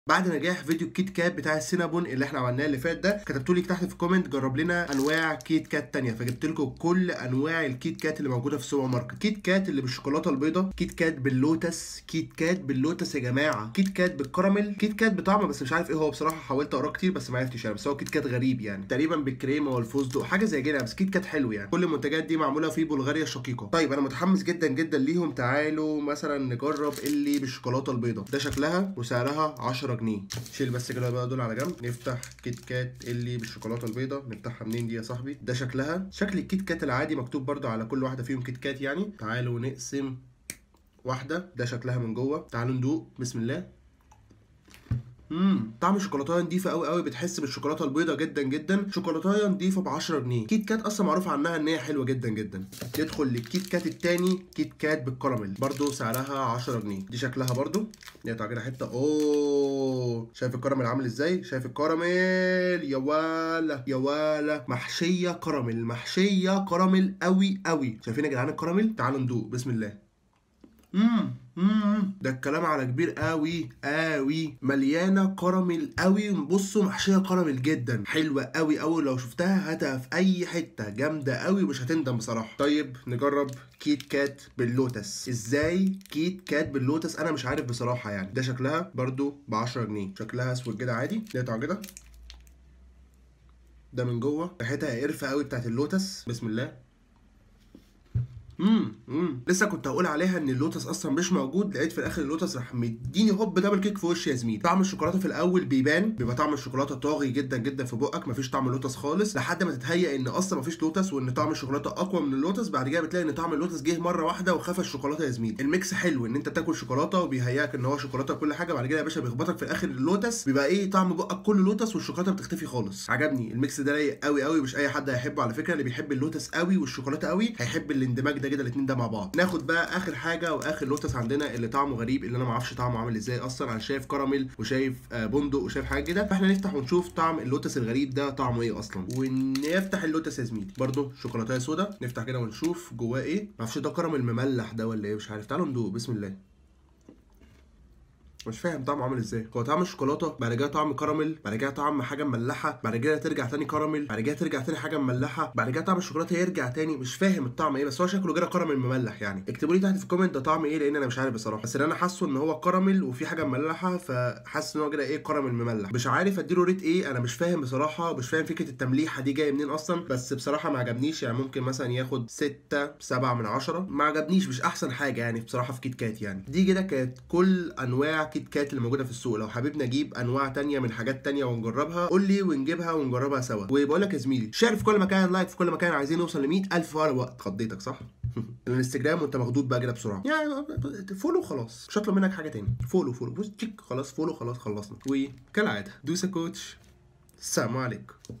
بعد نجاح فيديو الكيت كات بتاع السينابون اللي احنا عملناه اللي فات ده كتبتوا لي تحت في الكومنت جرب لنا انواع كيت كات تانية فجبت لكم كل انواع الكيت كات اللي موجوده في السوبر ماركت كيت كات اللي بالشوكولاته البيضاء كيت كات باللوتس كيت كات باللوتس يا جماعه كيت كات بالكراميل كيت كات بطعم بس مش عارف ايه هو بصراحه حاولت اقراه كتير بس ما عرفتش يعني بس هو كيت كات غريب يعني تقريبا بالكريمه والفستق حاجه زي كده بس كيت كات حلو يعني كل المنتجات دي معموله في بلغاريا الشقيقه طيب انا متحمس جدا جدا ليهم تعالوا مثلا نجرب اللي بالشوكولاته البيضاء ده شكلها وسعرها 10 جنيه شيل بس كده بقى دول على جنب نفتح كيت كات اللي بالشوكولاته البيضاء نفتحها منين دي يا صاحبي ده شكلها شكل الكيت كات العادي مكتوب برده على كل واحده فيهم كيت كات يعني تعالوا نقسم واحده ده شكلها من جوه تعالوا ندوق بسم الله امم طعم الشوكولاته نضيفه قوي قوي بتحس بالشوكولاته البيضاء جدا جدا شوكولاته نضيفه ب 10 جنيه كيت كات اصلا معروف عنها ان هي حلوه جدا جدا ندخل للكيت كات التاني كيت كات بالكراميل برضو سعرها 10 جنيه دي شكلها برضو نقطع كده حته اوه شايف الكراميل عامل ازاي شايف الكراميل يا ولا يا ولا محشيه كراميل محشيه كراميل قوي قوي شايفين يا جدعان الكراميل تعالوا ندوق بسم الله امم امم ده الكلام على كبير قوي قوي مليانه كراميل قوي بصوا محشيه كراميل جدا حلوه قوي قوي لو شفتها هاتها في اي حته جامده قوي مش هتندم بصراحه طيب نجرب كيت كات باللوتس ازاي كيت كات باللوتس انا مش عارف بصراحه يعني ده شكلها برضو ب 10 جنيه شكلها اسود كده عادي نقطع كده ده من جوه ريحتها قرفه قوي بتاعت اللوتس بسم الله امم امم لسه كنت هقول عليها ان اللوتس اصلا مش موجود لقيت في الاخر اللوتس راح مديني هوب دبل كيك في وشي يا زميلي طعم الشوكولاته في الاول بيبان بيبقى طعم الشوكولاته طاغي جدا جدا في بقك مفيش طعم اللوتس خالص لحد ما تتهيأ ان اصلا مفيش لوتس وان طعم الشوكولاته اقوى من اللوتس بعد كده بتلاقي ان طعم اللوتس جه مره واحده وخفى الشوكولاته يا زميلي الميكس حلو ان انت تاكل شوكولاته وبيهيئك ان هو شوكولاته وكل حاجه بعد كده يا باشا بيخبطك في الاخر اللوتس بيبقى ايه طعم بقك كله لوتس والشوكولاته بتختفي خالص عجبني الميكس ده رايق قوي قوي مش اي حد هيحبه على فكره اللي بيحب اللوتس قوي والشوكولاته قوي هيحب الاندماج ده كده الاثنين ده مع بعض ناخد بقى اخر حاجه واخر لوتس عندنا اللي طعمه غريب اللي انا ما اعرفش طعمه عامل ازاي اصلا انا شايف كراميل وشايف آه بندق وشايف حاجه كده فاحنا نفتح ونشوف طعم اللوتس الغريب ده طعمه ايه اصلا ونفتح اللوتس يا زميلي برده شوكولاته سودا نفتح كده ونشوف جواه ايه ما اعرفش ده كراميل مملح ده ولا ايه مش عارف تعالوا ندوق بسم الله مش فاهم طعمه عامل ازاي هو طعم الشوكولاته بعد كده طعم كراميل بعد كده طعم حاجه مملحه بعد كده ترجع تاني كراميل بعد كده ترجع تاني حاجه مملحه بعد كده طعم الشوكولاته يرجع تاني مش فاهم الطعم ايه بس هو شكله كده كراميل مملح يعني اكتبوا لي تحت في الكومنت ده طعم ايه لان انا مش عارف بصراحه بس اللي انا حاسه ان هو كراميل وفي حاجه مملحه فحاسس ان هو كده ايه كراميل مملح مش عارف اديله ريت ايه انا مش فاهم بصراحه مش فاهم فكره التمليحه دي جايه منين اصلا بس بصراحه ما عجبنيش يعني ممكن مثلا ياخد 6 7 من 10 ما عجبنيش مش احسن حاجه يعني بصراحه في كيت كات يعني دي كده كانت كل انواع كيت كات اللي موجوده في السوق لو حابب نجيب انواع تانية من حاجات تانية ونجربها قول لي ونجيبها ونجربها سوا وبقول لك يا زميلي شير في كل مكان لايك في كل مكان عايزين نوصل ل 100000 فولو وقت خضيتك صح الانستجرام وانت مخضوض بقى كده بسرعه يعني فولو خلاص مش هطلب منك حاجه تاني فولو فولو بص تشيك خلاص فولو خلاص خلصنا وكالعاده دوسه كوتش السلام عليكم